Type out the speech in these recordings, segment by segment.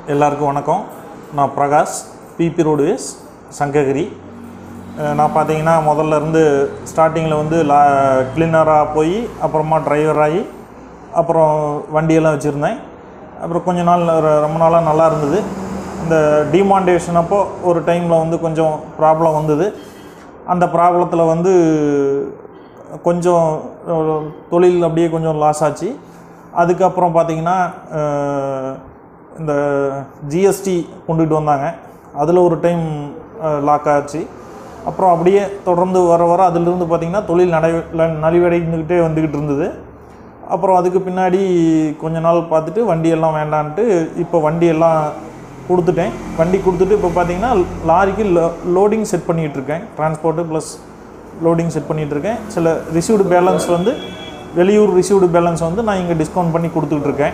எல்லாருக்கும் வணக்கம் நான் பிரகாஷ் பிபி ரோடுவேஸ் சங்ககிரி அஹ் நான் பார்த்தீங்கன்னா முதல்ல இருந்து ஸ்டார்டிங்கில் வந்து லா கிளீனராக போய் அப்புறமா டிரைவர் ஆகி அப்புறம் வண்டியெல்லாம் வச்சுருந்தேன் அப்புறம் கொஞ்ச நாள் ர- ரொம்ப நாளாக நல்லா இருந்தது இந்த டிமாண்டேஷன் அப்போ ஒரு டைமில் வந்து கொஞ்சம் ப்ராப்ளம் வந்தது அந்த ப்ராப்ளத்தில் வந்து கொஞ்சம் அஹ், தொழில் அப்படியே கொஞ்சம் லாஸ் ஆச்சு அதுக்கப்புறம் பார்த்தீங்கன்னா அஹ், இந்த ஜிஎஸ்டி கொண்டுகிட்டு வந்தாங்க அதில் ஒரு டைம் லாக் ஆச்சு அப்புறம் அப்படியே தொடர்ந்து வர வர அதிலிருந்து பார்த்திங்கன்னா தொழில் நடை நலிவடைந்துக்கிட்டே வந்துக்கிட்டு இருந்தது அப்புறம் அதுக்கு பின்னாடி கொஞ்ச நாள் பார்த்துட்டு வண்டியெல்லாம் வேண்டான்ட்டு இப்போ வண்டியெல்லாம் கொடுத்துட்டேன் வண்டி கொடுத்துட்டு இப்போ பார்த்தீங்கன்னா லாரிக்கு லோடிங் செட் பண்ணிகிட்டு இருக்கேன் டிரான்ஸ்போர்ட்டு ப்ளஸ் லோடிங் செட் பண்ணிகிட்டு இருக்கேன் சில ரிசீவ்டு பேலன்ஸ் வந்து வெளியூர் ரிசீவ்டு பேலன்ஸ் வந்து நான் இங்கே டிஸ்கவுண்ட் பண்ணி கொடுத்துட்ருக்கேன்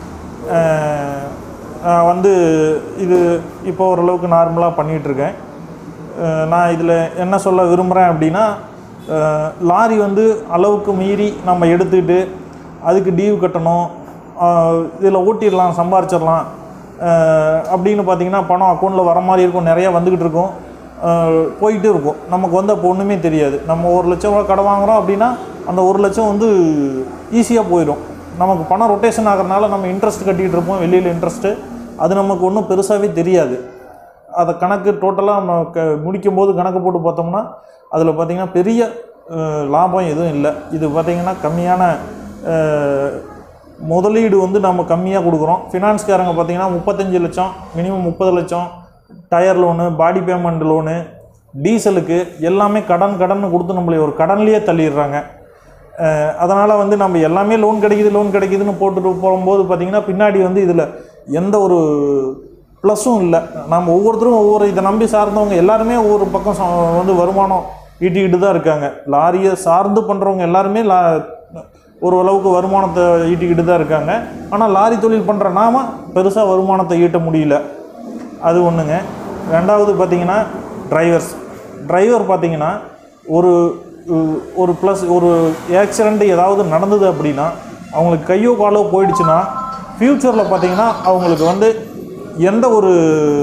வந்து இது இப்போ ஓரளவுக்கு நார்மலாக பண்ணிகிட்ருக்கேன் நான் இதில் என்ன சொல்ல விரும்புகிறேன் அப்படின்னா அஹ், லாரி வந்து அளவுக்கு மீறி நம்ம எடுத்துக்கிட்டு அதுக்கு டியூ கட்டணும் இதில் ஓட்டிடலாம் சம்பாரிச்சிடலாம் அஹ், அப்படின்னு பார்த்தீங்கன்னா பணம் அக்கௌண்ட்டில் வர மாதிரி இருக்கும் நிறையா வந்துக்கிட்டு இருக்கும் அஹ், போயிட்டு இருக்கும் நமக்கு வந்து அப்போ ஒன்றுமே தெரியாது நம்ம ஒரு லட்சம் ரூபா கடை வாங்குகிறோம் அப்படின்னா அந்த ஒரு லட்சம் வந்து ஈஸியாக போயிடும் நமக்கு பணம் ரொட்டேஷன் ஆகிறனால நம்ம இன்ட்ரெஸ்ட் கட்டிகிட்டு இருப்போம் வெளியில் இன்ட்ரெஸ்ட்டு அது நமக்கு ஒன்றும் பெருசாகவே தெரியாது அதை கணக்கு டோட்டலாக நம்ம க முடிக்கும் போது கணக்கு போட்டு பார்த்தோம்னா அதில் பார்த்திங்கன்னா பெரிய அஹ், லாபம் எதுவும் இல்லை இது பார்த்திங்கன்னா கம்மியான அஹ், முதலீடு வந்து நம்ம கம்மியாக கொடுக்குறோம் ஃபினான்ஸ்காரங்க பார்த்திங்கன்னா முப்பத்தஞ்சு லட்சம் மினிமம் முப்பது லட்சம் tyre loan body payment loan டீசலுக்கு எல்லாமே கடன் கடன் கொடுத்து நம்மளை ஒரு கடன்லேயே தள்ளிடுறாங்க அதனால் வந்து நம்ம எல்லாமே லோன் கிடைக்குது லோன் கிடைக்குதுன்னு போட்டுட்டு போகும்போது பார்த்திங்கன்னா பின்னாடி வந்து இதில் எந்த ஒரு ப்ளஸ்ஸும் இல்லை நம்ம ஒவ்வொருத்தரும் ஒவ்வொரு இதை நம்பி சார்ந்தவங்க எல்லாருமே ஒவ்வொரு பக்கம் ச- வந்து வருமானம் ஈட்டிக்கிட்டு தான் இருக்காங்க லாரியை சார்ந்து பண்ணுறவங்க எல்லாருமே லா ஒரு அளவுக்கு வருமானத்தை ஈட்டிக்கிட்டு தான் இருக்காங்க ஆனால் லாரி தொழில் பண்ணுற நாம பெருசாக வருமானத்தை ஈட்ட முடியல அது ஒன்றுங்க ரெண்டாவது பார்த்தீங்கன்னா டிரைவர்ஸ் டிரைவர் பார்த்தீங்கன்னா ஒரு உ- ஒரு ப்ளஸ் ஒரு ஆக்சிடெண்ட் ஏதாவது நடந்தது அப்படின்னா அவங்களுக்கு கையோ காலோ போயிடுச்சுன்னா ஃப்யூச்சரில் பார்த்தீங்கன்னா அவங்களுக்கு வந்து எந்த ஒரு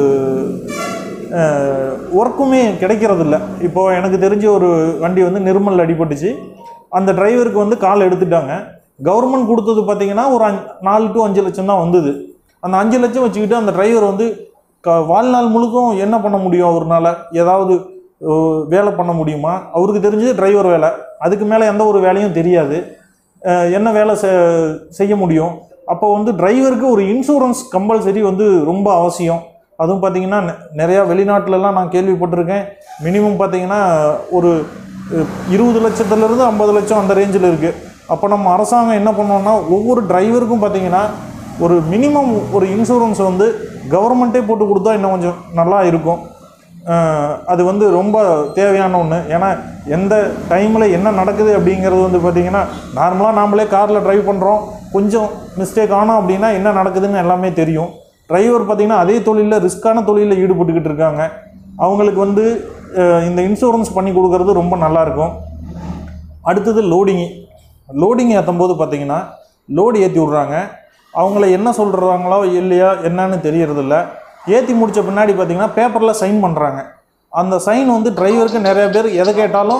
ஒர்க்குமே கிடைக்கிறதில்ல இப்போது எனக்கு தெரிஞ்ச ஒரு வண்டி வந்து நிர்மல் அடிபட்டுச்சு அந்த டிரைவருக்கு வந்து கால் எடுத்துட்டாங்க கவர்மெண்ட் கொடுத்தது பார்த்தீங்கன்னா ஒரு அஞ்சு நாலு டு அஞ்சு லட்சம் தான் வந்தது அந்த அஞ்சு லட்சம் வச்சுக்கிட்டு அந்த டிரைவர் வந்து க வாழ்நாள் முழுக்கும் என்ன பண்ண முடியும் அவர்னால ஏதாவது அஹ், வேலை பண்ண முடியுமா அவருக்கு தெரிஞ்சது டிரைவர் வேலை அதுக்கு மேலே எந்த ஒரு வேலையும் தெரியாது அஹ், என்ன வேலை செ- செய்ய முடியும் அப்போ வந்து டிரைவருக்கு ஒரு இன்சூரன்ஸ் கம்பல்சரி வந்து ரொம்ப அவசியம் அதுவும் பார்த்தீங்கன்னா நெ- நிறையா வெளிநாட்டிலலாம் நான் கேள்விப்பட்டிருக்கேன் மினிமம் பார்த்தீங்கன்னா ஒரு அஹ், இருபது லட்சத்துலேருந்து ஐம்பது லட்சம் அந்த ரேஞ்சில் இருக்குது அப்போ நம்ம அரசாங்கம் என்ன பண்ணோம்னா ஒவ்வொரு டிரைவருக்கும் பார்த்தீங்கன்னா ஒரு மினிமம் ஒரு இன்சூரன்ஸ் வந்து கவர்மெண்ட்டே போட்டு கொடுத்தா இன்னும் கொஞ்சம் நல்லா இருக்கும் அஹ், அது வந்து ரொம்ப தேவையான ஒன்று ஏன்னா எந்த டைமில் என்ன நடக்குது அப்படிங்கிறது வந்து பார்த்திங்கன்னா நார்மலாக நாமளே காரில் ட்ரைவ் பண்ணுறோம் கொஞ்சம் மிஸ்டேக் ஆனோம் அப்படின்னா என்ன நடக்குதுன்னு எல்லாமே தெரியும் டிரைவர் பார்த்திங்கன்னா அதே தொழிலில் ரிஸ்க்கான தொழிலில் ஈடுபட்டுக்கிட்டு இருக்காங்க அவங்களுக்கு வந்து அஹ், இந்த இன்சூரன்ஸ் பண்ணி கொடுக்கறது ரொம்ப நல்லாயிருக்கும் அடுத்தது லோடிங்கு லோடிங் ஏற்றும் போது பார்த்தீங்கன்னா லோடு ஏற்றி விட்றாங்க அவங்கள என்ன சொல்கிறாங்களோ இல்லையா என்னன்னு தெரியறதில்ல ஏற்றி முடித்த பின்னாடி பார்த்தீங்கன்னா பேப்பரில் சைன் பண்ணுறாங்க அந்த சைன் வந்து டிரைவருக்கு நிறைய பேர் எதை கேட்டாலும்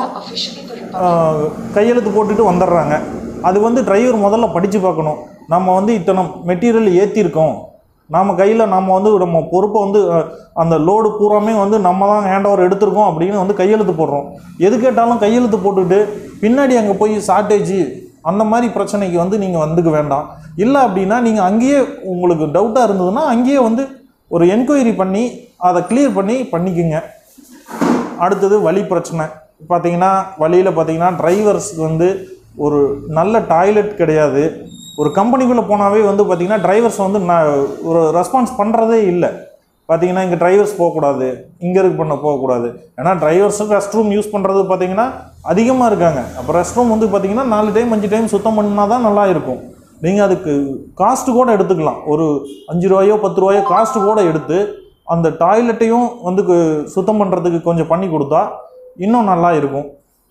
ஆஹ், கையெழுத்து போட்டுட்டு வந்துடுறாங்க அது வந்து டிரைவர் முதல்ல படித்து பார்க்கணும் நம்ம வந்து இத்தனை மெட்டீரியல் ஏற்றிருக்கோம் நம்ம கையில் நம்ம வந்து நம்ம பொறுப்பை வந்து அஹ், அந்த லோடு பூராமே வந்து நம்ம தான் ஹேண்ட் ஓவர் எடுத்திருக்கோம் அப்படின்னு வந்து கையெழுத்து போடுறோம் எது கேட்டாலும் கையெழுத்து போட்டுட்டு பின்னாடி அங்கே போய் ஷார்ட்டேஜ் அந்த மாதிரி பிரச்சனைக்கு வந்து நீங்கள் வந்துக்க வேண்டாம் இல்லை அப்படின்னா நீங்கள் அங்கேயே உங்களுக்கு டவுட்டாக இருந்ததுன்னா அங்கேயே வந்து ஒரு என்கொயரி பண்ணி அதை கிளியர் பண்ணி பண்ணிக்கோங்க அடுத்தது வழி பிரச்சனை பார்த்தீங்கன்னா வழியில் பார்த்தீங்கன்னா டிரைவர்ஸ் வந்து ஒரு நல்ல டாய்லெட் கிடையாது ஒரு கம்பெனிக்குள்ளே போனாவே வந்து பார்த்தீங்கன்னா டிரைவர்ஸ் வந்து நான் ஒரு ரெஸ்பான்ஸ் பண்ணுறதே இல்லை பார்த்தீங்கன்னா இங்கே டிரைவர்ஸ் போகக்கூடாது இங்கே இருக்கு பண்ண போகக்கூடாது ஏன்னா டிரைவர்ஸும் ரெஸ்ட் ரூம் யூஸ் பண்ணுறது பார்த்தீங்கன்னா அதிகமாக இருக்காங்க அப்போ ரெஸ்ட் ரூம் வந்து பார்த்தீங்கன்னா நாலு டைம் அஞ்சு டைம் சுத்தம் பண்ணால் தான் நல்லா இருக்கும் நீங்கள் அதுக்கு காஸ்ட்டு கூட எடுத்துக்கலாம் ஒரு அஞ்சு ரூபாயோ பத்து ரூபாயோ காஸ்ட்டு கூட எடுத்து அந்த டாய்லெட்டையும் வந்து கு- சுத்தம் பண்ணுறதுக்கு கொஞ்சம் பண்ணி கொடுத்தா இன்னும் நல்லா இருக்கும்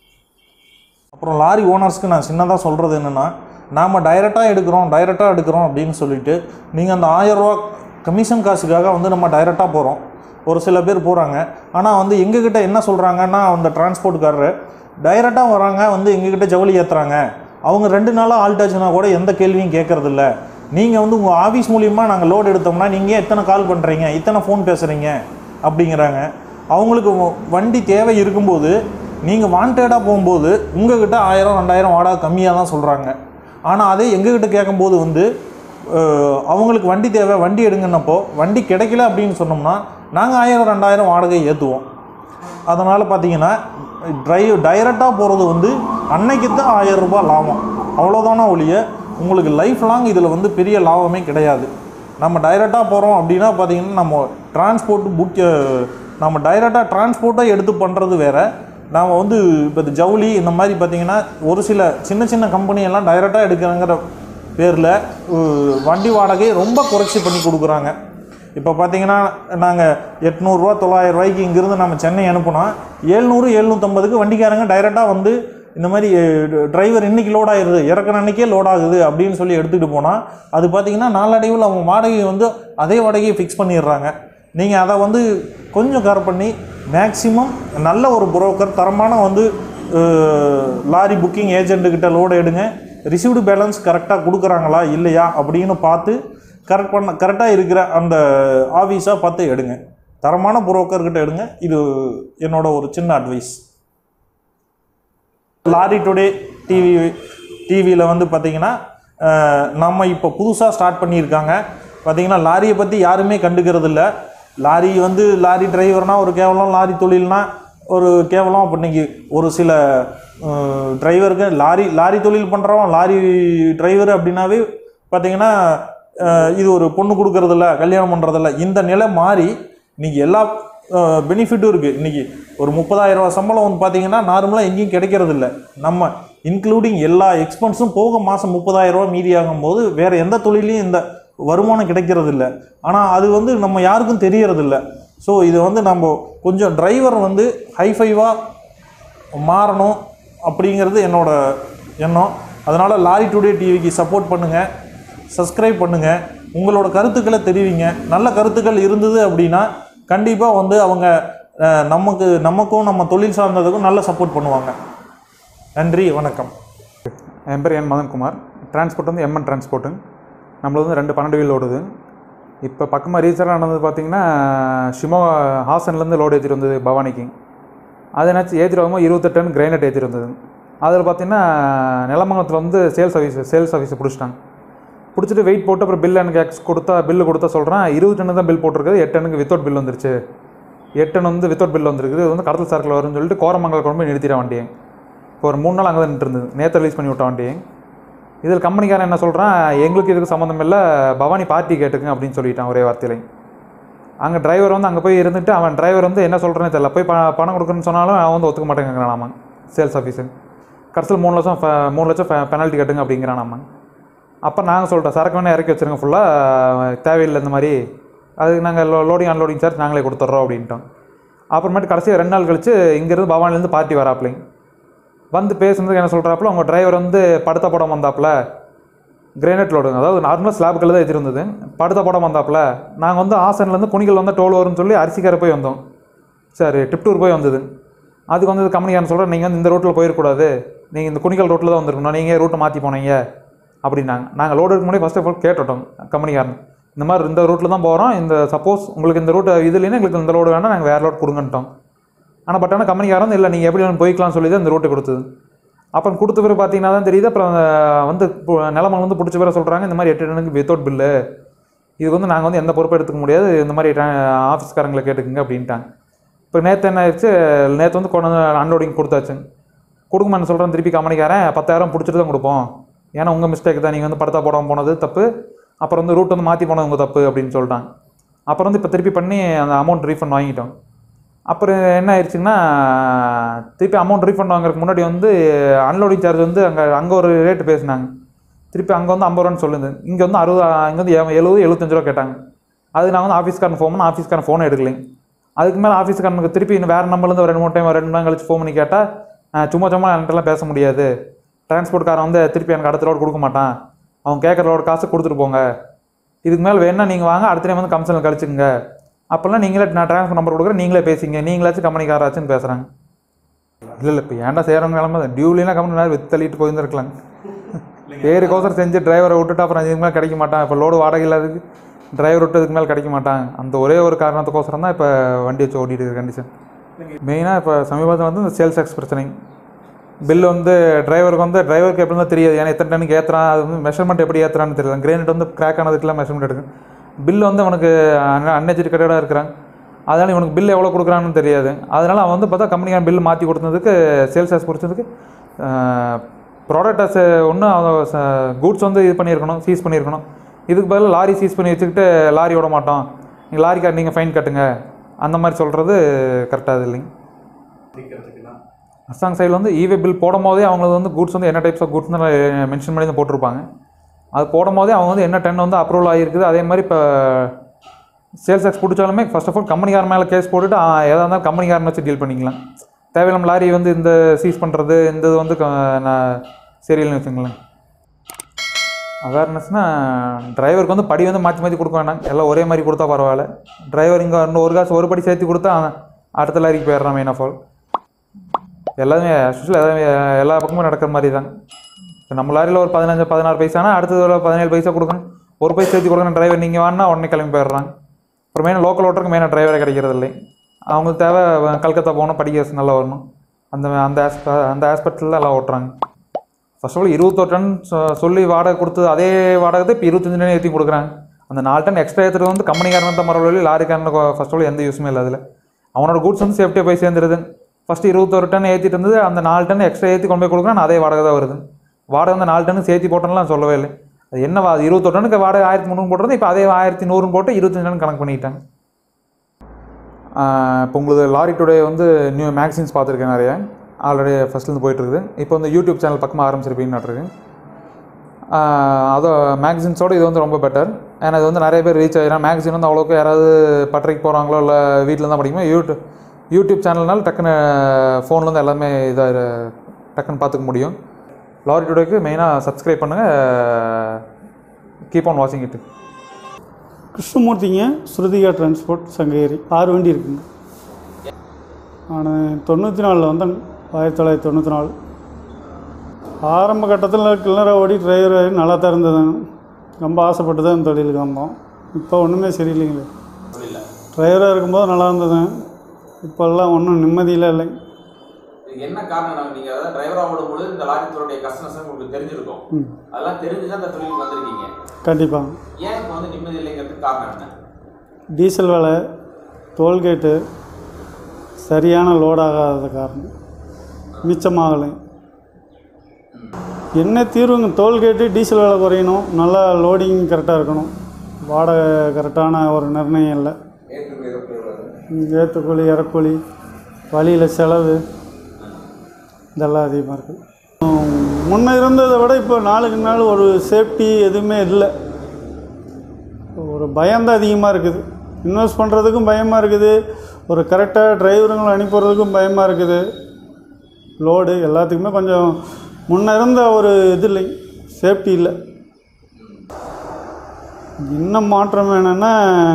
அப்புறம் லாரி ஓனர்ஸ்க்கு நான் சின்னதாக சொல்கிறது என்னென்னா நாம் டைரெக்டாக எடுக்கிறோம் டைரெக்டாக எடுக்கிறோம் அப்படின்னு சொல்லிட்டு நீங்கள் அந்த ஆயரூவா கமிஷன் காசுக்காக வந்து நம்ம டைரெக்டாக போகிறோம் ஒரு சில பேர் போகிறாங்க ஆனால் வந்து எங்ககிட்ட என்ன சொல்கிறாங்கன்னா அந்த டிரான்ஸ்போர்ட்காரரு டைரெக்டாக வராங்க வந்து எங்ககிட்ட ஜவுளி ஏற்றுறாங்க அவங்க ரெண்டு நாளாக ஆல்டாச்சுனா கூட எந்த கேள்வியும் கேட்கறதில்ல நீங்கள் வந்து உங்கள் ஆஃபீஸ் மூலியமாக நாங்கள் லோடு எடுத்தோம்னா நீங்கள் எத்தனை கால் பண்ணுறீங்க இத்தனை ஃபோன் பேசுகிறீங்க அப்படிங்கிறாங்க அவங்களுக்கு வ- வண்டி தேவை இருக்கும்போது நீங்கள் வாண்டடாக போகும்போது உங்ககிட்ட ஆயிரம் ரெண்டாயிரம் வாடகை கம்மியாக தான் சொல்கிறாங்க ஆனால் அதே எங்ககிட்ட கேட்கும்போது வந்து அஹ், அவங்களுக்கு வண்டி தேவை வண்டி எடுங்கன்னப்போ வண்டி கிடைக்கல அப்படின்னு சொன்னோம்னா நாங்கள் ஆயிரம் ரெண்டாயிரம் வாடகை ஏற்றுவோம் அதனால் பார்த்தீங்கன்னா டிரைவ் டைரெக்டாக போகிறது வந்து அன்னைக்கு தான் ஆயிரம் ரூபாய் லாபம் அவ்வளோதானா ஒழிய உங்களுக்கு லைஃப் லாங் இதில் வந்து பெரிய லாபமே கிடையாது நம்ம டைரெக்டாக போகிறோம் அப்படின்னா பார்த்தீங்கன்னா நம்ம டிரான்ஸ்போர்ட் புக் நம்ம டைரெக்டாக டிரான்ஸ்போர்ட்டாக எடுத்து பண்ணுறது வேற நாம் வந்து இப்போ இந்த ஜவுளி இந்த மாதிரி பார்த்தீங்கன்னா ஒரு சில சின்ன சின்ன company எல்லாம் டைரெக்டாக எடுக்கிறங்கிற பேரில் வண்டி வாடகை ரொம்ப குறைச்சி பண்ணி கொடுக்குறாங்க இப்போ பார்த்தீங்கன்னா நாங்கள் எட்நூறுரூவா தொள்ளாயிரம் ரூபாய்க்கு இங்கேருந்து நம்ம சென்னை அனுப்புனா ஏழ்நூறு எழுநூற்றம்பதுக்கு வண்டிக்காரங்க டைரெக்டாக வந்து இந்த மாதிரி டிரைவர் இன்னைக்கு லோட் ஆயிடுது இறக்குற அன்னைக்கே லோட் ஆகுது அப்படின்னு சொல்லி எடுத்துகிட்டு போனால் அது பார்த்தீங்கன்னா நாளடைவில் அவங்க வாடகையை வந்து அதே வாடகையை ஃபிக்ஸ் பண்ணிடுறாங்க நீங்கள் அதை வந்து கொஞ்சம் கர் பண்ணி மேக்ஸிமம் நல்ல ஒரு புரோக்கர் தரமான வந்து அஹ், லாரி புக்கிங் ஏஜென்ட்டுக்கிட்ட லோடு எடுங்க ரிசீவ்டு பேலன்ஸ் கரெக்டாக கொடுக்குறாங்களா இல்லையா அப்படின்னு பார்த்து கரெக்ட் பண்ண கரெக்டாக இருக்கிற அந்த ஆஃபீஸாக பார்த்து எடுங்க தரமான புரோக்கர்கிட்ட எடுங்க இது என்னோட ஒரு சின்ன அட்வைஸ் லாரி டுடே டிவி டிவியில் வந்து பார்த்தீங்கன்னா அஹ், நம்ம இப்போ புதுசாக ஸ்டார்ட் பண்ணியிருக்காங்க பார்த்தீங்கன்னா லாரியை பற்றி யாருமே கண்டுக்கிறது இல்ல லாரி வந்து லாரி டிரைவர்னா ஒரு கேவலம் லாரி தொழில்னா ஒரு கேவலம் அப்போ இன்னைக்கு ஒரு சில டிரைவருக்கு லாரி லாரி தொழில் பண்ணுறவன் லாரி டிரைவர் அப்படின்னாவே பார்த்தீங்கன்னா அஹ், இது ஒரு பொண்ணு கொடுக்கறதில்ல கல்யாணம் பண்ணுறதில்ல இந்த நிலை மாறி இன்னைக்கு எல்லா பெனிஃபிட்டும் இருக்குது இன்றைக்கி ஒரு முப்பதாயிரம் ரூபா சம்பளம் வந்து பார்த்தீங்கன்னா நார்மலாக எங்கேயும் கிடைக்கிறது இல்ல நம்ம இன்க்ளூடிங் எல்லா எக்ஸ்பென்ஸும் போக மாதம் முப்பதாயிரம் ரூபா மீதி ஆகும்போது வேறு எந்த தொழிலையும் இந்த வருமானம் கிடைக்கிறது இல்ல ஆனால் அது வந்து நம்ம யாருக்கும் தெரியறது இல்ல ஸோ இது வந்து நம்ம கொஞ்சம் டிரைவர் வந்து ஹைஃபைவாக மாறணும் அப்படிங்கிறது என்னோட எண்ணம் அதனால் லாரி டுடே டிவிக்கு சப்போர்ட் பண்ணுங்கள் சப்ஸ்கிரைப் பண்ணுங்கள் உங்களோட கருத்துக்களை தெரிவிங்க நல்ல கருத்துக்கள் இருந்தது அப்படின்னா கண்டிப்பாக வந்து அவங்க அஹ், நமக்கு நமக்கும் நம்ம தொழில் சார்ந்ததுக்கும் நல்ல சப்போர்ட் பண்ணுவாங்க நன்றி வணக்கம் என் பேர் என் மதன்குமார் டிரான்ஸ்போர்ட் வந்து எம்என் டிரான்ஸ்போர்ட்டுங்க நம்மளது வந்து ரெண்டு பன்னெண்டு வீல் ஓடுது இப்போ பக்கமாக ரீசெண்டாக நடந்தது பார்த்தீங்கன்னா ஷிமோ ஹாசன்லேருந்து லோடு ஏற்றிட்டு வந்தது பவானிக்கு அது என்னாச்சு ஏற்றிட்டு வரும்போது இருபத்தெட்டு டன் கிரைனட் ஏற்றிட்டு வந்தது அதில் பார்த்தீங்கன்னா நிலமங்கலத்தில் வந்து சேல்ஸ் ஆஃபீஸ் சேல்ஸ் ஆஃபீஸை பிடிச்சிட்டாங்க பிடிச்சிட்டு வெயிட் போட்டு அப்புறம் பில் எனக்கு எக்ஸ் கொடுத்தா பில்லு கொடுத்தா சொல்கிறேன் இருபது டன்னு தான் பில் போட்டிருக்குது எட்டு டன்னுக்கு வித்தவுட் பில் வந்துருச்சு எட்டு டன் வந்து வித்தவுட் பில் வந்துருக்குது இது வந்து கடத்தல் சர்க்கிள் வரும்னு சொல்லிட்டு கோரமங்கல் கொண்டு போய் நிறுத்திட வண்டியை இப்போ ஒரு மூணு நாள் அங்கே தான் நின்று இருந்தது நேற்று ரிலீஸ் பண்ணி விட்ட வண்டி இதில் கம்பெனிக்காரன் என்ன சொல்கிறான் எங்களுக்கு இதுக்கு சம்மந்தம் இல்லை பவானி பார்ட்டி கேட்டுக்குங்க அப்படின்னு சொல்லிட்டான் ஒரே வார்த்தையில அங்கே டிரைவர் வந்து அங்கே போய் இருந்துட்டு அவன் டிரைவர் வந்து என்ன சொல்கிறேன்னு தெரியல போய் ப பணம் கொடுக்குறேன்னு சொன்னாலும் அவன் வந்து ஒத்துக்க மாட்டேங்கிறான் நாம சேல்ஸ் ஆஃபீஸர் கடைசியில் மூணு லட்சம் ஃப- மூணு லட்சம் பெனால்ட்டி கட்டுங்க அப்படிங்கிறான் நம்ம அப்போ நாங்கள் சொல்லிட்டோம் சரக்கு வேணால் இறக்கி வச்சுருங்க ஃபுல்லாக தேவையில்லை இந்த மாதிரி அதுக்கு நாங்கள் லோ லோடிங் அன்லோடிங் சார்ஜ் நாங்களே கொடுத்துட்றோம் அப்படின்ட்டோம் அப்புறமேட்டு கடைசியாக ரெண்டு நாள் கழிச்சு இங்கேருந்து பவானிலேருந்து பார்ட்டி வராப்லைங்க வந்து பேசுனதுக்கு என்ன சொல்கிறாப்புல உங்கள் டிரைவர் வந்து படுத்த படம் வந்தாப்புல கிரேனைட் லோடுங்க அதாவது நார்மலாக ஸ்லாபுக்கில் தான் ஏற்றிருந்தது படுத்த படம் வந்தாப்புல நாங்கள் வந்து ஆசன்லேருந்து குணிகள் வந்து டோல் வரும்னு சொல்லி அரிசிக்கரை போய் வந்தோம் சரி டிப்டூர் போய் வந்தது அதுக்கு வந்து கம்பெனிக்காரன் சொல்கிறேன் நீங்கள் வந்து இந்த ரோட்டில் போயிடக்கூடாது நீங்கள் இந்த குணிகள் ரோட்டில் தான் வந்திருக்கணும் நீங்கள் ரூட்டை மாற்றி போனீங்க அப்படின்னாங்க நாங்கள் லோடு எடுக்க முன்னாடி ஃபஸ்ட் ஆஃப் ஆல் கேட்டுட்டோம் கம்பெனிக்காரன் இந்த மாதிரி இந்த ரூட்டில் தான் போகிறோம் இந்த சப்போஸ் உங்களுக்கு இந்த ரூட்டு இது இல்லைன்னா எங்களுக்கு இந்த லோடு வேணால் நாங்கள் வேறு லோட் கொடுங்கன்ட்டோம் ஆனால் பட் ஆனால் கம்பெனிக்காரன் இல்லை நீங்கள் எப்படி வேணும் போய்க்கலாம்னு சொல்லி தான் இந்த ரூட்டை கொடுத்தது அப்புறம் கொடுத்த பிறகு பார்த்தீங்கன்னா தான் தெரியுது அப்புறம் அஹ், வந்து பு- நிலமங்க வந்து பிடிச்ச பிறகு சொல்கிறாங்க இந்த மாதிரி எட்டு டனுக்கு வித்தவுட் பில்லு இது வந்து நாங்கள் வந்து எந்த பொறுப்பும் எடுத்துக்க முடியாது இந்த மாதிரி ஆஃபீஸ்காரங்களை கேட்டுக்குங்க அப்படின்ட்டாங்க இப்போ நேற்று என்ன ஆயிடுச்சு நேற்று வந்து கொண்டு வந்து அன்லோடிங் கொடுத்தாச்சு கொடுக்குமான்னு சொல்கிறேன் திருப்பி கம்பெனிக்காரன் பத்தாயிரம் பிடிச்சிட்டு தான் கொடுப்போம் ஏன்னா உங்கள் மிஸ்டேக் தான் நீங்கள் வந்து படத்தா போடாமல் போனது தப்பு அப்புறம் வந்து ரூட் வந்து மாற்றி போனது உங்கள் தப்பு அப்படின்னு சொல்லிட்டாங்க அப்புறம் வந்து இப்போ திருப்பி பண்ணி அந்த அமௌண்ட் ரீஃபண்ட் வாங்கிட்டோம் அப்புறம் என்ன ஆயிடுச்சுன்னா திருப்பி அமௌண்ட் ரீஃபண்ட் வாங்குறதுக்கு முன்னாடி வந்து அன்லோடிங் சார்ஜ் வந்து அங்கே அங்கே ஒரு ரேட்டு பேசினாங்க திருப்பி அங்கே வந்து ஐம்பது ரூபான்னு சொல்லுது இங்கே வந்து அறுபது இங்கே வந்து எ- எழுபது எழுபத்தஞ்சு ரூபா கேட்டாங்க அது நான் வந்து ஆஃபீஸ்காரன் ஃபோன் பண்ணி ஆஃபீஸ்காரன் ஃபோனை எடுக்கலைங்க அதுக்கு மேலே ஆஃபீஸ்காரனுக்கு திருப்பி இன்னும் வேறு நம்பர்லேருந்து ஒரு ரெண்டு மூணு டைம் ரெண்டு நாள் கழிச்சு ஃபோன் பண்ணி கேட்டால் அஹ், சும்மா சும்மா என்கிட்டலாம் பேச முடியாது டிரான்ஸ்போர்ட்காரன் வந்து திருப்பி எனக்கு அடுத்த லோடு கொடுக்க மாட்டான் அவன் கேட்குற லோடு காசு கொடுத்துட்டு போங்க இதுக்கு மேலே வேணா நீங்கள் வாங்க அடுத்த டைம் வந்து கமிஷனில் கழிச்சுங்க அப்போல்லாம் நீங்களே நான் ட்ரான்ஸ்ஃபர் நம்பர் கொடுக்குறேன் நீங்களே பேசிங்க நீங்களாச்சும் கம்பெனிக்காராச்சுன்னு பேசுகிறாங்க இல்லை இல்லை இப்போ ஏன்டா செய்கிறவங்க கிளம்ப டியூலிலாம் கம்பெனி நேரம் வித்து தள்ளிட்டு போயிருந்துருக்கலாம் பேருக்கோசரம் செஞ்சு டிரைவரை விட்டுட்டு அப்புறம் இதுக்கு மேலே கிடைக்க மாட்டான் இப்போ லோடு வாடகை இல்லாததுக்கு டிரைவர் விட்டதுக்கு மேலே கிடைக்க மாட்டான் அந்த ஒரே ஒரு காரணத்துக்கோசரம் தான் இப்போ வண்டி வச்சு ஓட்டிட்டு இருக்க கண்டிஷன் மெயினாக இப்போ சமீபத்தில் வந்து இந்த சேல்ஸ் டேக்ஸ் பிரச்சனை பில் வந்து டிரைவருக்கு வந்து டிரைவருக்கு எப்படி தான் தெரியாது ஏன்னா எத்தனை டன்னுக்கு ஏற்றுறான் அது வந்து மெஷர்மெண்ட் எப்படி ஏற்றுறான்னு தெரியல கிரேனட் வந்து கிராக் ஆனதுக்கெல்லாம் மெஷர்மெண்ட் எடுக்கும் பில் வந்து அவனுக்கு அன்எஜுகேட்டடாக இருக்கிறான் அதனால் இவனுக்கு பில் எவ்வளோ கொடுக்குறான்னு தெரியாது அதனால் அவன் வந்து பார்த்தா கம்பெனிக்கான பில் மாற்றி கொடுத்ததுக்கு சேல்ஸ் டேக்ஸ் பிடிச்சதுக்கு ப்ராடக்டஸ் ஒன்று கூட்ஸ் வந்து இது பண்ணியிருக்கணும் சீஸ் பண்ணியிருக்கணும் இதுக்கு பதில் லாரி சீஸ் பண்ணி வச்சுக்கிட்டு லாரி விட மாட்டோம் நீங்கள் லாரிக்கார் நீங்கள் ஃபைன் கட்டுங்க அந்த மாதிரி சொல்கிறது கரெக்டாக இல்லைங்க அரசாங்க சைடில் வந்து இவே பில் போடும் போதே அவங்களுக்கு வந்து கூட்ஸ் வந்து என்ன டைப்ஸ் ஆஃப் கூட்ஸ் மென்ஷன் பண்ணி தான் போட்டிருப்பாங்க அது போடும் போதே அவங்க வந்து என்ன டன் வந்து அப்ரூவல் ஆகிருக்குது அதே மாதிரி இப்போ சேல்ஸ் டேக்ஸ் பிடிச்சாலுமே ஃபர்ஸ்ட் ஆஃப் ஆல் கம்பெனிக்காரன் மேலே கேஸ் போட்டுட்டு ஆ, எதா இருந்தாலும் கம்பெனிக்காரன் வச்சு டீல் பண்ணிக்கலாம் தேவையில்லாம லாரி வந்து இந்த சீஸ் பண்ணுறது இந்த இது வந்து க- நான் சரியில்லைன்னு வச்சுங்களேன் அவேர்னஸ்னால் டிரைவருக்கு வந்து படி வந்து மாற்றி மாற்றி கொடுக்க வேண்டாம் எல்லாம் ஒரே மாதிரி கொடுத்தா பரவாயில்ல டிரைவர் இங்கே இன்னும் ஒரு காசு ஒரு படி சேர்த்து கொடுத்தா அவன் அடுத்த லாரிக்கு போயிடுறான் மெயின் ஆஃப் ஆல் எல்லாமே ஆக்சுவலாக எல்லாமே எல்லா பக்கமும் நடக்கிற மாதிரி தான் இப்போ நம்ம லாரியில் ஒரு பதினஞ்சு பதினாறு பைசானா அடுத்தது ஒரு பதினேழு பைசா கொடுக்கணும் ஒரு பைசா சேர்த்து கொடுக்கணும் டிரைவர் நீங்கள் வாங்கினா உடனே கிளம்பி போயிடுறாங்க அப்புறம் மெயினாக லோக்கல் ஓட்டருக்கு மெயினாக டிரைவரே கிடைக்கிறது இல்லை அவங்களுக்கு தேவை அஹ், கல்கத்தா போகணும் படிக்க வசதி நல்லா வரணும் அந்த அந்த ஆஸ்ப அந்த ஆஸ்பெக்டில் எல்லாம் ஓட்டுறாங்க ஃபர்ஸ்ட் ஆஃப் ஆல் இருபத்தோரு டன் சொ- சொல்லி வாடகை கொடுத்தது அதே வாடகை தான் இப்போ இருபத்தஞ்சு டன் ஏற்றி கொடுக்குறாங்க அந்த நாலு டன் எக்ஸ்ட்ரா ஏற்றுறது வந்து கம்பெனிக்காரன் தான் மரவழி லாரிக்காரனுக்கு ஃபர்ஸ்ட் ஆஃப் ஆல் எந்த யூஸுமே இல்லை அதில் அவனோட கூட்ஸ் வந்து சேஃப்டியாக போய் சேர்ந்துருது ஃபஸ்ட்டு இருபத்தொரு டன் ஏற்றிட்டு இருந்தது அந்த நாலு டன் எக்ஸ்ட்ரா ஏற்றி கொண்டு போய் கொடுக்குறான் அதே வாடகை தான் வருது வாடகை வந்து நாலு டன்னு சேர்த்து போட்டோம்லாம் சொல்லவே இல்லை அது என்ன வா இருபத்தொரு டனுக்கு வாடகை ஆயிரத்தி முந்நூறு போட்டுறது இப்போ அதே ஆயிரத்தி நூறுன்னு போட்டு இருபத்தஞ்சு டன் கணக்கு பண்ணிட்டாங்க இப்போ உங்களுக்கு லாரி டுடே வந்து நியூ மேக்சின்ஸ் பார்த்துருக்கேன் நிறைய ஆல்ரெடி ஃபஸ்ட்லேருந்து போயிட்டுருக்குது இப்போ வந்து யூடியூப் சேனல் பக்கமாக ஆரம்பிச்சிருப்பீங்கன்னு நட்டுருக்கு அதோ மேக்சின்ஸோட இது வந்து ரொம்ப பெட்டர் ஏன்னா இது வந்து நிறைய பேர் ரீச் ஆகிடும் மேக்சின் வந்து அவ்வளோக்கு யாராவது பட்டறைக்கு போகிறாங்களோ இல்லை வீட்டில் தான் படிக்குமோ யூடியூப் யூடியூப் சேனல்னால டக்குன்னு ஃபோனில் வந்து எல்லாமே இதாக டக்குன்னு பார்த்துக்க முடியும் லாரி டுடேக்கு மெயினாக சப்ஸ்கிரைப் பண்ணுங்கள் கீப் ஆன் வாட்சிங் இட்டு கிருஷ்ணமூர்த்திங்க ஸ்ருதிகா டிரான்ஸ்போர்ட் சங்ககிரி ஆறு வண்டி இருக்குங்க நான் தொண்ணூற்றி நாலில் வந்தேங்க ஆயிரத்தி தொள்ளாயிரத்தி தொண்ணூற்றி நாலு ஆரம்ப கட்டத்தில் கிளற ஓடி டிரைவர் நல்லா தான் இருந்ததுங்க ரொம்ப ஆசைப்பட்டு தான் இந்த தொழிலுக்கு வந்தோம் இப்போ ஒன்றுமே சரியில்லைங்களே டிரைவராக இருக்கும்போது நல்லா இருந்ததுங்க இப்போல்லாம் ஒன்றும் நிம்மதியில் இல்லைங்க இதுக்கு என்ன காரணம் நீங்க அதாவது டிரைவரா ஓடும்போது இந்த லாரி துறையுடைய கஸ்டமர்ஸ் உங்களுக்கு தெரிஞ்சிருக்கும் ம் அதெல்லாம் தெரிஞ்சு தான் இந்த தொழிலுக்கு வந்திருக்கீங்க கண்டிப்பாக ஏன் இப்போ வந்து நிம்மதி இல்லைங்கிறதுக்கு காரணம் என்ன டீசல் விலை டோல்கேட்டு சரியான லோடாகாத காரணம் மிச்சமாகலை என்ன தீர்வுங்க டோல்கேட்டு டீசல் விலை குறையணும் நல்லா லோடிங் கரெக்டாக இருக்கணும் வாடகை கரெக்டான ஒரு நிர்ணயம் இல்லை ஏற்றுக்கூலி இறக்கூலி வழியில் செலவு இதெல்லாம் அதிகமாக இருக்குது முன்ன இருந்ததை விட இப்போ நாளுக்கு நாள் ஒரு சேஃப்டி எதுவுமே இல்லை ஒரு பயம்தான் அதிகமாக இருக்குது இன்வெஸ்ட் பண்ணுறதுக்கும் பயமாக இருக்குது ஒரு கரெக்டாக டிரைவருங்களை அனுப்புறதுக்கும் பயமாக இருக்குது லோடு எல்லாத்துக்குமே கொஞ்சம் முன்ன இருந்த ஒரு இது இல்லை சேஃப்டி இல்லை இன்னும் மாற்றம் என்னென்னா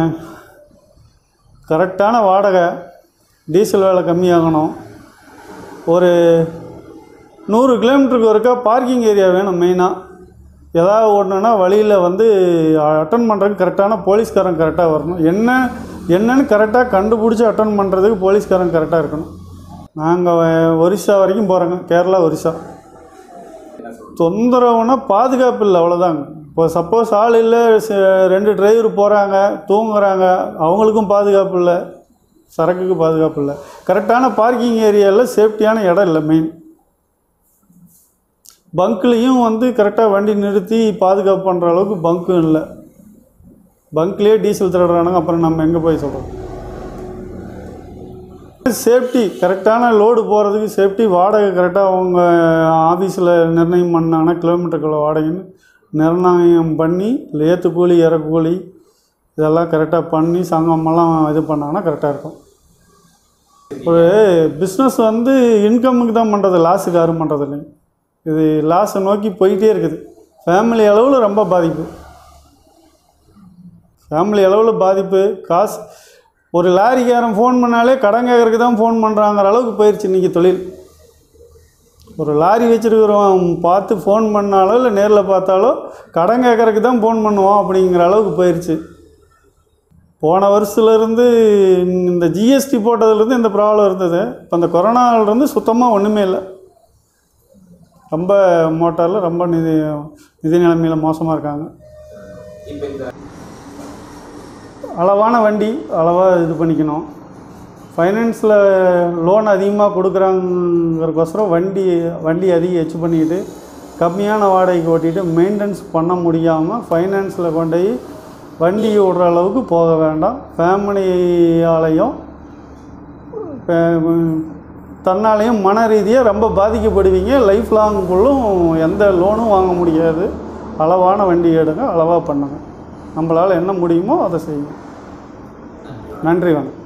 கரெக்டான வாடகை டீசல் விலை கம்மியாகணும் ஒரு நூறு கிலோமீட்டருக்கு ஒருக்கா பார்க்கிங் ஏரியா வேணும் மெயினாக ஏதாவது ஒன்றுனா வழியில் வந்து அட்டன் பண்ணுறதுக்கு கரெக்டான போலீஸ்காரன் கரெக்டாக வரணும் என்ன என்னன்னு கரெக்டாக கண்டுபிடிச்சி அட்டன் பண்ணுறதுக்கு போலீஸ்காரன் கரெக்டாக இருக்கணும் நாங்கள் ஒரிசா வரைக்கும் போகிறோங்க கேரளா ஒரிசா தொந்தரவுனா பாதுகாப்பு இல்லை அவ்வளோதாங்க இப்போ சப்போஸ் ஆள் இல்லை ச- ரெண்டு டிரைவர் போகிறாங்க தூங்குறாங்க அவங்களுக்கும் பாதுகாப்பு இல்லை சரக்குக்கு பாதுகாப்பு இல்லை கரெக்டான பார்க்கிங் ஏரியாவில் சேஃப்டியான இடம் இல்லை மெயின் பங்க்லேயும் வந்து கரெக்டாக வண்டி நிறுத்தி பாதுகாப்பு பண்ணுற அளவுக்கு பங்க்கும் இல்லை பங்க்லேயே டீசல் திருடுறானுங்க அப்புறம் நம்ம எங்கே போய் சொல்கிறோம் சேஃப்டி கரெக்டான லோடு போகிறதுக்கு சேஃப்டி வாடகை கரெக்டாக அவங்க ஆஃபீஸில் நிர்ணயம் பண்ணாங்கன்னா கிலோமீட்டருக்குள்ள வாடகைன்னு நிர்ணயம் பண்ணி ஏற்று கூலி இறக்கு கூலி இதெல்லாம் கரெக்டாக பண்ணி சங்கமெல்லாம் இது பண்ணாங்கன்னா கரெக்டாக இருக்கும் ஒரு பிஸ்னஸ் வந்து இன்கமுக்கு தான் பண்ணுறது லாஸுக்கு யாரும் பண்ணுறது இல்லைங்க இது லாஸை நோக்கி போயிட்டே இருக்குது ஃபேமிலி அளவில் ரொம்ப பாதிப்பு ஃபேமிலி அளவில் பாதிப்பு காசு ஒரு லாரிக்காரன் ஃபோன் பண்ணாலே கடன் கேட்கறதுக்கு தான் ஃபோன் பண்ணுறாங்கிற அளவுக்கு போயிடுச்சு இன்றைக்கி தொழில் ஒரு லாரி வச்சுருக்கிறவன் பார்த்து ஃபோன் பண்ணாலோ இல்லை நேரில் பார்த்தாலோ கடன் கேட்கறதுக்கு தான் ஃபோன் பண்ணுவோம் அப்படிங்கிற அளவுக்கு போயிடுச்சு போன வருஷத்துலேருந்து இந்த ஜிஎஸ்டி போட்டதுலேருந்து இந்த ப்ராப்ளம் இருந்தது இப்போ இந்த கொரோனாவிலேருந்து சுத்தமாக ஒன்றுமே இல்லை ரொம்ப மோட்டாரில் ரொம்ப நிதி நிதி நிலைமையில் மோசமாக இருக்காங்க இப்போ இந்த அளவான வண்டி அளவாக இது பண்ணிக்கணும் ஃபைனான்ஸில் லோன் அதிகமாக கொடுக்குறாங்கிறக்கோசரம் வண்டி வண்டி அதிகம் எச்சு பண்ணிக்கிட்டு கம்மியான வாடகைக்கு ஓட்டிட்டு மெயின்டெனன்ஸ் பண்ண முடியாமல் ஃபைனான்ஸில் கொண்டு போய் வண்டி விடுற அளவுக்கு போக வேண்டாம் ஃபேமிலியாலையும் தன்னாலையும் மன ரீதியாக ரொம்ப பாதிக்கப்படுவீங்க லைஃப் லாங் ஃபுல்லும் எந்த லோனும் வாங்க முடியாது அளவான வண்டி எடுங்க அளவாக பண்ணுங்க நம்மளால் என்ன முடியுமோ அதை செய்யுங்க நன்றி வணக்கம்